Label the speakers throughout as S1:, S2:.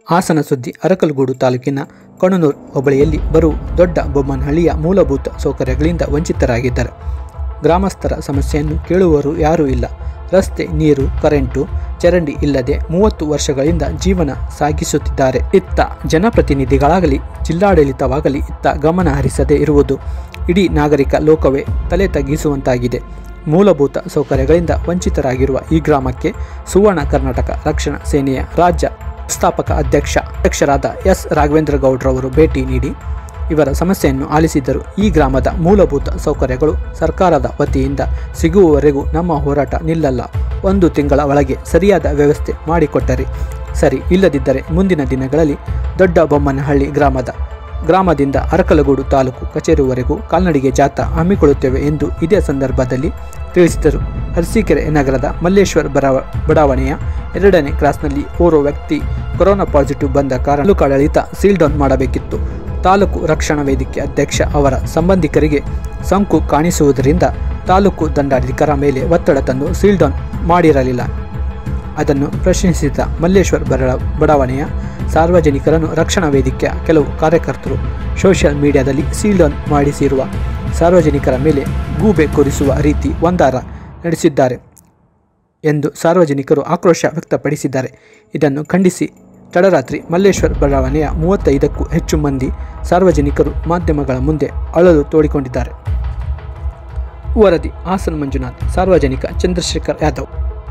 S1: ಹಾಸನ ಸುದ್ದಿ ಅರಕಲಗೂಡು ತಾಲೂಕಿನ ಕಣನೂರು ಹೋಬಳಿಯಲ್ಲಿ ಬರುವ ದೊಡ್ಡ ಬೊಮ್ಮನಹಳ್ಳಿಯ ಮೂಲಭೂತ ಸೌಕರ್ಯಗಳಿಂದ ವಂಚಿತರಾಗಿದ್ದಾರೆ ಗ್ರಾಮಸ್ಥರ ಸಮಸ್ಯೆಯನ್ನು ಕೇಳುವವರು ಯಾರೂ ಇಲ್ಲ ರಸ್ತೆ ನೀರು ಕರೆಂಟು ಚರಂಡಿ ಇಲ್ಲದೆ ಮೂವತ್ತು ವರ್ಷಗಳಿಂದ ಜೀವನ ಸಾಗಿಸುತ್ತಿದ್ದಾರೆ ಇತ್ತ ಜನಪ್ರತಿನಿಧಿಗಳಾಗಲಿ ಜಿಲ್ಲಾಡಳಿತವಾಗಲಿ ಇತ್ತ ಗಮನ ಹರಿಸದೇ ಇರುವುದು ಇಡೀ ನಾಗರಿಕ ಲೋಕವೇ ತಲೆ ತಗ್ಗಿಸುವಂತಾಗಿದೆ ಮೂಲಭೂತ ಸೌಕರ್ಯಗಳಿಂದ ವಂಚಿತರಾಗಿರುವ ಈ ಗ್ರಾಮಕ್ಕೆ ಸುವರ್ಣ ಕರ್ನಾಟಕ ರಕ್ಷಣಾ ಸೇನೆಯ ರಾಜ್ಯ ಸ್ಥಾಪಕ ಅಧ್ಯಕ್ಷ ಅಧ್ಯಕ್ಷರಾದ ಎಸ್ ರಾಘವೇಂದ್ರ ಗೌಡ್ರವರು ಭೇಟಿ ನೀಡಿ ಇವರ ಸಮಸ್ಯೆಯನ್ನು ಆಲಿಸಿದ್ದರು ಈ ಗ್ರಾಮದ ಮೂಲಭೂತ ಸೌಕರ್ಯಗಳು ಸರ್ಕಾರದ ವತಿಯಿಂದ ಸಿಗುವವರೆಗೂ ನಮ್ಮ ಹೋರಾಟ ನಿಲ್ಲಲ್ಲ ಒಂದು ತಿಂಗಳ ಒಳಗೆ ಸರಿಯಾದ ವ್ಯವಸ್ಥೆ ಮಾಡಿಕೊಟ್ಟರೆ ಸರಿ ಇಲ್ಲದಿದ್ದರೆ ಮುಂದಿನ ದಿನಗಳಲ್ಲಿ ದೊಡ್ಡ ಬೊಮ್ಮನಹಳ್ಳಿ ಗ್ರಾಮದ ಗ್ರಾಮದಿಂದ ಅರಕಲಗೂಡು ತಾಲೂಕು ಕಚೇರಿವರೆಗೂ ಕಾಲ್ನಡಿಗೆ ಜಾಥಾ ಹಮ್ಮಿಕೊಳ್ಳುತ್ತೇವೆ ಎಂದು ಇದೇ ಸಂದರ್ಭದಲ್ಲಿ ತಿಳಿಸಿದರು ಅರಸೀಕೆರೆ ನಗರದ ಮಲ್ಲೇಶ್ವರ ಬಡಾವ ಬಡಾವಣೆಯ ಎರಡನೇ ಕ್ರಾಸ್ನಲ್ಲಿ ಓರ್ವ ವ್ಯಕ್ತಿ ಕೊರೋನಾ ಪಾಸಿಟಿವ್ ಬಂದ ಕಾರಣ ತಾಲೂಕಾಡಳಿತ ಸೀಲ್ ಡೌನ್ ಮಾಡಬೇಕಿತ್ತು ತಾಲೂಕು ರಕ್ಷಣಾ ವೇದಿಕೆ ಅಧ್ಯಕ್ಷ ಅವರ ಸಂಬಂಧಿಕರಿಗೆ ಸೋಂಕು ಕಾಣಿಸುವುದರಿಂದ ತಾಲೂಕು ದಂಡಾಧಿಕಾರ ಮೇಲೆ ಒತ್ತಡ ತಂದು ಸೀಲ್ ಡೌನ್ ಮಾಡಿರಲಿಲ್ಲ ಅದನ್ನು ಪ್ರಶ್ನಿಸಿದ ಮಲ್ಲೇಶ್ವರ್ ಬಡ ಬಡಾವಣೆಯ ಸಾರ್ವಜನಿಕರನ್ನು ರಕ್ಷಣಾ ವೇದಿಕೆಯ ಕೆಲವು ಕಾರ್ಯಕರ್ತರು ಸೋಷಿಯಲ್ ಮೀಡಿಯಾದಲ್ಲಿ ಸೀಲ್ ಡೌನ್ ಮಾಡಿಸಿರುವ ಸಾರ್ವಜನಿಕರ ಮೇಲೆ ಗೂಬೆ ಕೊರಿಸುವ ರೀತಿ ಒಂದಾರ ನಡೆಸಿದ್ದಾರೆ ಎಂದು ಸಾರ್ವಜನಿಕರು ಆಕ್ರೋಶ ವ್ಯಕ್ತಪಡಿಸಿದ್ದಾರೆ ಇದನ್ನು ಖಂಡಿಸಿ ತಡರಾತ್ರಿ ಮಲ್ಲೇಶ್ವರ್ ಬಡಾವಣೆಯ ಮೂವತ್ತೈದಕ್ಕೂ ಹೆಚ್ಚು ಮಂದಿ ಸಾರ್ವಜನಿಕರು ಮಾಧ್ಯಮಗಳ ಮುಂದೆ ಅಳಲು ತೋಡಿಕೊಂಡಿದ್ದಾರೆ ವರದಿ ಹಾಸನ್ ಮಂಜುನಾಥ್ ಸಾರ್ವಜನಿಕ ಚಂದ್ರಶೇಖರ್ ಯಾದವ್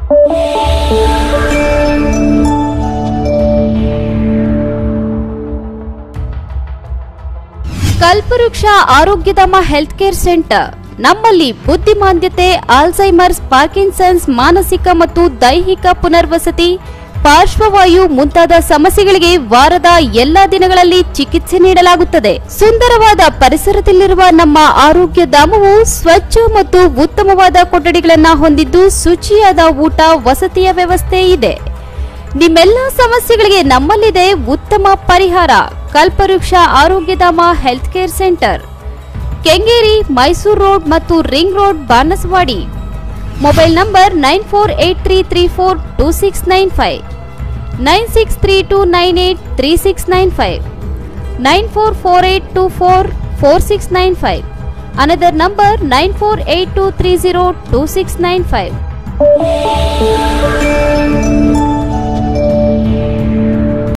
S2: ಕಲ್ಪವೃಕ್ಷ ಆರೋಗ್ಯಧಾಮ ಹೆಲ್ತ್ ಕೇರ್ ಸೆಂಟರ್ ನಮ್ಮಲ್ಲಿ ಬುದ್ಧಿಮಾಂದ್ಯತೆ ಆಲ್ಝೈಮರ್ಸ್ ಪಾರ್ಕಿನ್ಸನ್ಸ್ ಮಾನಸಿಕ ಮತ್ತು ದೈಹಿಕ ಪುನರ್ವಸತಿ ಪಾರ್ಶ್ವವಾಯು ಮುಂತಾದ ಸಮಸ್ಯೆಗಳಿಗೆ ವಾರದ ಎಲ್ಲಾ ದಿನಗಳಲ್ಲಿ ಚಿಕಿತ್ಸೆ ನೀಡಲಾಗುತ್ತದೆ ಸುಂದರವಾದ ಪರಿಸರದಲ್ಲಿರುವ ನಮ್ಮ ಆರೋಗ್ಯ ಧಾಮವು ಸ್ವಚ್ಛ ಮತ್ತು ಉತ್ತಮವಾದ ಕೊಠಡಿಗಳನ್ನು ಹೊಂದಿದ್ದು ಶುಚಿಯಾದ ಊಟ ವಸತಿಯ ವ್ಯವಸ್ಥೆ ಇದೆ ನಿಮ್ಮೆಲ್ಲ ಸಮಸ್ಯೆಗಳಿಗೆ ನಮ್ಮಲ್ಲಿದೆ ಉತ್ತಮ ಪರಿಹಾರ Kalpavriksha Arogyadhama health care centre Kengeri Mysuru road ಮತ್ತು ring road Banaswadi mobile number nine four eight three three four two six nine five nine six three two nine eight three six nine five nine four four eight two four four six nine five another number nine four eight two three zero two six nine five